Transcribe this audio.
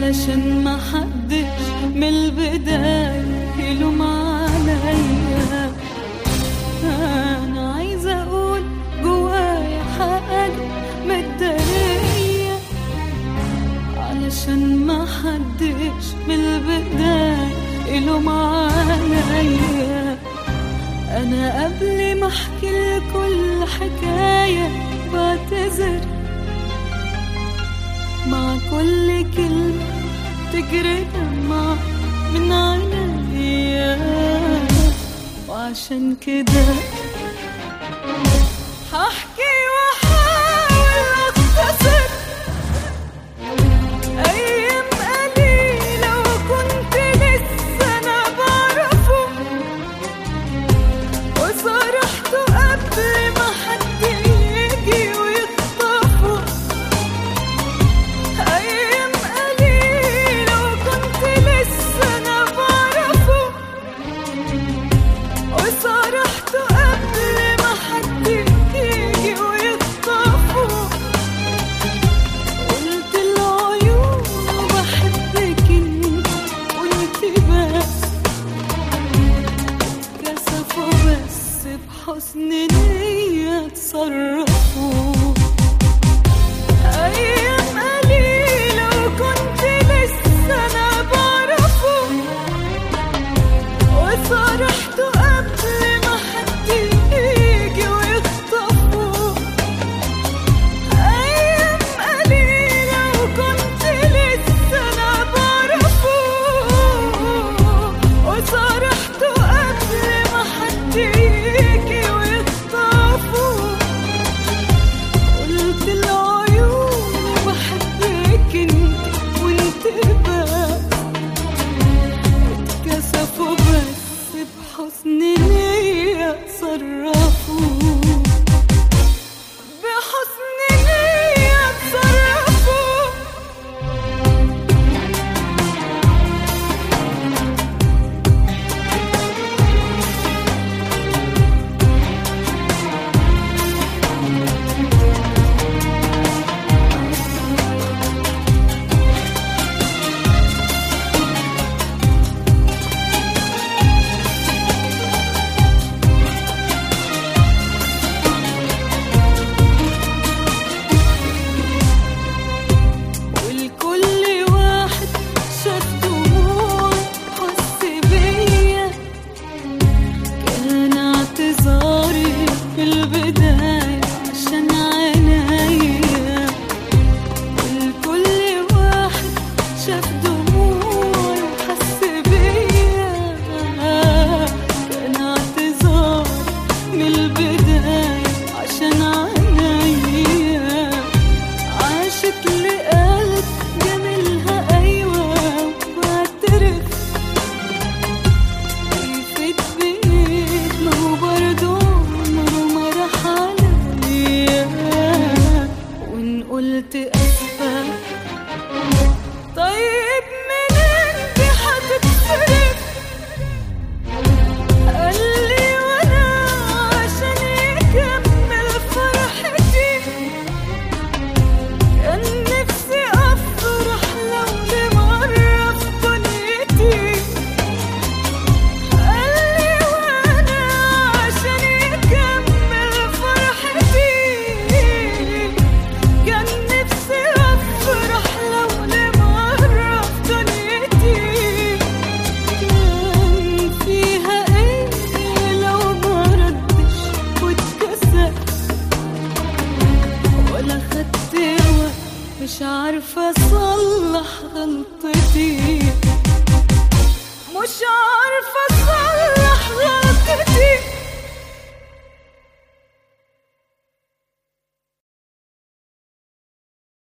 علشان ما حدش من البداية يلوم عليا انا عايزة اقول جوايا حاجة متدارية علشان ما حدش من البداية يلوم عليا انا قبل ما احكي لكل حكاية بعتذر مع كل كلمة تجري دمع من عينيا وعشان كده هحكي واحاول اختصر ايام قليلة وكنت لسه انا بعرفه وصرحته قبل ما حد يجي ويخطفه أيام قليلة وكنت لسه أنا بعرفه وصرحته قبل ما حد يجي ويخطفه قلت العيون بحبك انت وانت بس كسفوا بس بحسن نية تصرفوا أيام قليلة وكنت لسه أنا بعرفه وصرحته قبل ما حد يجي ويخطفه أيام قليلة وكنت لسه أنا بعرفه وصرحته قبل ما حد يجي ويخطفه قلت العيون بحبك انت وانت بس اتكسفوا بس بحسن نية تصرفوا بحسن نية تصرفوا ولكل واحد شاف دموع حس بيا كان اعتذاري في البداية عشان عينيا ولكل واحد شاف دموع حس بيا كان اعتذاري من البداية عشان عينيا عاشت لقلب جميلها أيوة وبعترف كيفت بيت ما هو برضه عمره ما راح عليا وإن قلت أسفة طيب من انت هتتصرف قال لي وانا عشان يكمل فرحتي كان نفسي افرح لو لمرة في دنيتي قال لي وانا عشان يكمل فرحتي كان نفسي افرح لو لمرة في دنيتي كان فيها ايه لو ما ردش واتكسر ولا خدت وقت مش عارفة أصلح غلطتي مش عارفة أصلح غلطتي